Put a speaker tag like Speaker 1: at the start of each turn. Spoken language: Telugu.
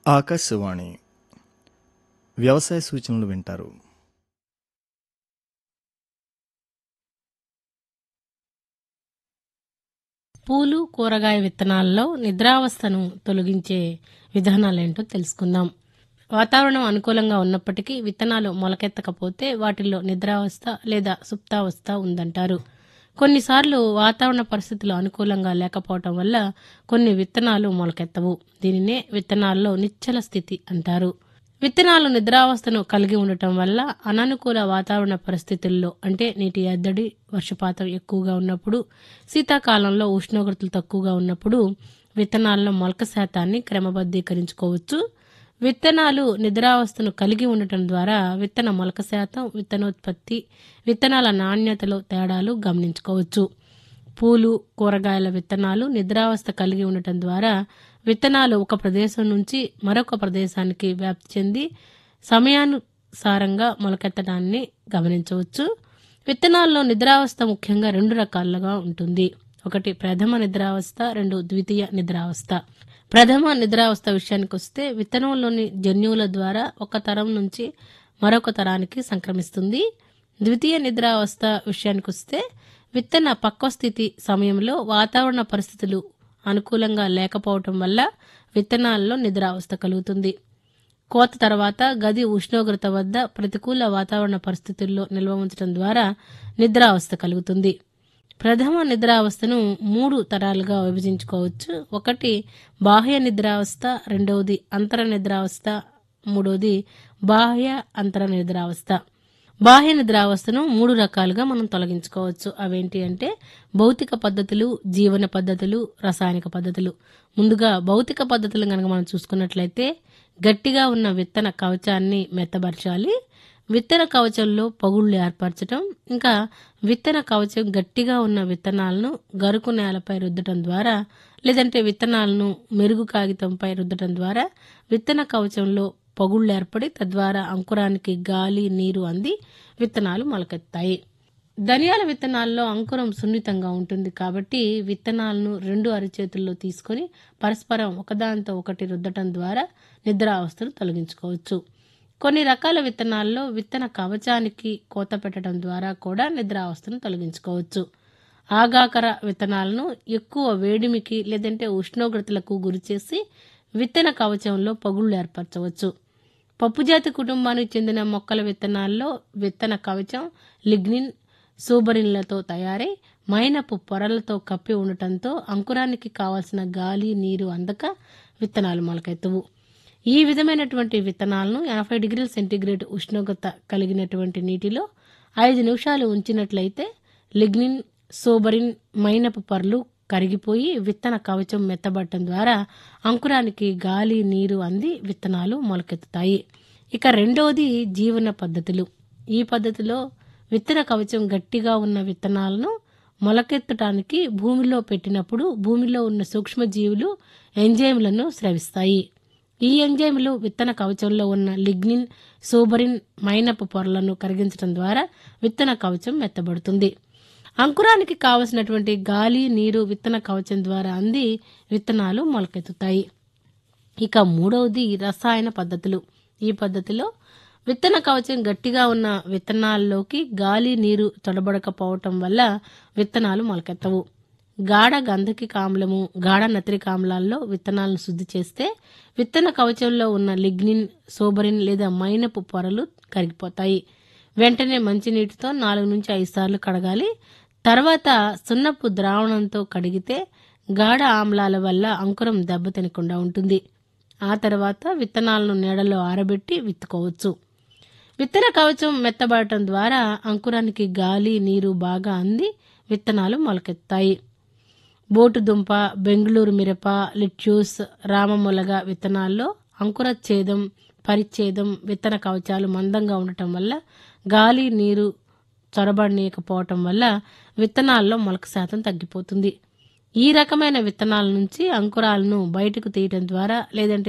Speaker 1: ఆకాశవాణి వ్యవసాయ సూచనలు వింటారు
Speaker 2: పూలు కూరగాయ విత్తనాల్లో నిద్రావస్థను తొలగించే విధానాలేంటో తెలుసుకుందాం వాతావరణం అనుకూలంగా ఉన్నప్పటికీ విత్తనాలు మొలకెత్తకపోతే వాటిల్లో నిద్రావస్థ లేదా సుప్తావస్థ ఉందంటారు కొన్నిసార్లు వాతావరణ పరిస్థితులు అనుకూలంగా లేకపోవటం వల్ల కొన్ని విత్తనాలు మొలకెత్తవు దీనినే విత్తనాల్లో నిశ్చల స్థితి అంటారు విత్తనాలు నిద్రావస్థను కలిగి ఉండటం వల్ల అననుకూల వాతావరణ పరిస్థితుల్లో అంటే నీటి ఎద్దడి వర్షపాతం ఎక్కువగా ఉన్నప్పుడు శీతాకాలంలో ఉష్ణోగ్రతలు తక్కువగా ఉన్నప్పుడు విత్తనాల్లో మొలక శాతాన్ని క్రమబద్ధీకరించుకోవచ్చు విత్తనాలు నిద్రావస్థను కలిగి ఉండటం ద్వారా విత్తన మొలక శాతం విత్తనోత్పత్తి విత్తనాల నాణ్యతలో తేడాలు గమనించుకోవచ్చు పూలు కూరగాయల విత్తనాలు నిద్రావస్థ కలిగి ఉండటం ద్వారా విత్తనాలు ఒక ప్రదేశం నుంచి మరొక ప్రదేశానికి వ్యాప్తి చెంది సమయానుసారంగా మొలకెత్తడాన్ని గమనించవచ్చు విత్తనాల్లో నిద్రావస్థ ముఖ్యంగా రెండు రకాలుగా ఉంటుంది ఒకటి ప్రథమ నిద్రావస్థ రెండు ద్వితీయ నిద్రావస్థ ప్రథమ నిద్రావస్థ విషయానికి వస్తే విత్తనంలోని జన్యువుల ద్వారా ఒక తరం నుంచి మరొక తరానికి సంక్రమిస్తుంది ద్వితీయ నిద్రావస్థ విషయానికి వస్తే విత్తన పక్వ స్థితి సమయంలో వాతావరణ పరిస్థితులు అనుకూలంగా లేకపోవటం వల్ల విత్తనాల్లో నిద్రావస్థ కలుగుతుంది కోత తర్వాత గది ఉష్ణోగ్రత వద్ద ప్రతికూల వాతావరణ పరిస్థితుల్లో నిల్వ ఉంచడం ద్వారా నిద్రావస్థ కలుగుతుంది ప్రథమ నిద్రావస్థను మూడు తరాలుగా విభజించుకోవచ్చు ఒకటి బాహ్య నిద్రావస్థ రెండవది అంతర నిద్రావస్థ మూడవది బాహ్య అంతర నిద్రావస్థ బాహ్య నిద్రావస్థను మూడు రకాలుగా మనం తొలగించుకోవచ్చు అవేంటి అంటే భౌతిక పద్ధతులు జీవన పద్ధతులు రసాయనిక పద్ధతులు ముందుగా భౌతిక పద్ధతులు కనుక మనం చూసుకున్నట్లయితే గట్టిగా ఉన్న విత్తన కవచాన్ని మెత్తబరచాలి విత్తన కవచంలో పగుళ్లు ఏర్పరచడం ఇంకా విత్తన కవచం గట్టిగా ఉన్న విత్తనాలను గరుకు నేలపై రుద్దటం ద్వారా లేదంటే విత్తనాలను మెరుగు కాగితంపై రుద్దటం ద్వారా విత్తన కవచంలో పగుళ్లు ఏర్పడి తద్వారా అంకురానికి గాలి నీరు అంది విత్తనాలు మొలకెత్తాయి ధనియాల విత్తనాల్లో అంకురం సున్నితంగా ఉంటుంది కాబట్టి విత్తనాలను రెండు అరిచేతుల్లో తీసుకొని పరస్పరం ఒకదానితో ఒకటి రుద్దటం ద్వారా నిద్రావస్థను తొలగించుకోవచ్చు కొన్ని రకాల విత్తనాల్లో విత్తన కవచానికి కోత పెట్టడం ద్వారా కూడా నిద్రావస్థను తొలగించుకోవచ్చు ఆగాకర విత్తనాలను ఎక్కువ వేడిమికి లేదంటే ఉష్ణోగ్రతలకు గురిచేసి విత్తన కవచంలో పగుళ్లు ఏర్పరచవచ్చు పప్పుజాతి కుటుంబానికి చెందిన మొక్కల విత్తనాల్లో విత్తన కవచం లిగ్నిన్ సూబరిన్లతో తయారై మైనపు పొరలతో కప్పి ఉండటంతో అంకురానికి కావాల్సిన గాలి నీరు అందక విత్తనాలు మొలకెత్తవు ఈ విధమైనటువంటి విత్తనాలను ఎనభై డిగ్రీల సెంటీగ్రేడ్ ఉష్ణోగ్రత కలిగినటువంటి నీటిలో ఐదు నిమిషాలు ఉంచినట్లయితే లిగ్నిన్ సోబరిన్ మైనపు పొరలు కరిగిపోయి విత్తన కవచం మెత్తబడటం ద్వారా అంకురానికి గాలి నీరు అంది విత్తనాలు మొలకెత్తుతాయి ఇక రెండవది జీవన పద్ధతులు ఈ పద్ధతిలో విత్తన కవచం గట్టిగా ఉన్న విత్తనాలను మొలకెత్తడానికి భూమిలో పెట్టినప్పుడు భూమిలో ఉన్న సూక్ష్మజీవులు ఎంజైమ్లను స్రవిస్తాయి ఈ ఎంజైములు విత్తన కవచంలో ఉన్న లిగ్నిన్ సూబరిన్ మైనపు పొరలను కరిగించడం ద్వారా విత్తన కవచం మెత్తబడుతుంది అంకురానికి కావలసినటువంటి గాలి నీరు విత్తన కవచం ద్వారా అంది విత్తనాలు మొలకెత్తుతాయి ఇక మూడవది రసాయన పద్ధతులు ఈ పద్ధతిలో విత్తన కవచం గట్టిగా ఉన్న విత్తనాల్లోకి గాలి నీరు తొడబడకపోవటం వల్ల విత్తనాలు మొలకెత్తవు గాఢ గంధకిక ఆమ్లము గాఢ నత్రిక ఆమ్లాల్లో విత్తనాలను శుద్ధి చేస్తే విత్తన కవచంలో ఉన్న లిగ్నిన్ సోబరిన్ లేదా మైనపు పొరలు కరిగిపోతాయి వెంటనే మంచినీటితో నాలుగు నుంచి ఐదు సార్లు కడగాలి తర్వాత సున్నపు ద్రావణంతో కడిగితే గాఢ ఆమ్లాల వల్ల అంకురం దెబ్బతినకుండా ఉంటుంది ఆ తర్వాత విత్తనాలను నీడలో ఆరబెట్టి విత్తుకోవచ్చు విత్తన కవచం మెత్తబడటం ద్వారా అంకురానికి గాలి నీరు బాగా అంది విత్తనాలు మొలకెత్తాయి బోటుదుంప బెంగళూరు మిరప లిట్యూస్ రామములగ విత్తనాల్లో అంకురఛేదం పరిచ్ఛేదం విత్తన కవచాలు మందంగా ఉండటం వల్ల గాలి నీరు చొరబడనీయకపోవటం వల్ల విత్తనాల్లో మొలక శాతం తగ్గిపోతుంది ఈ రకమైన విత్తనాల నుంచి అంకురాలను బయటకు తీయటం ద్వారా లేదంటే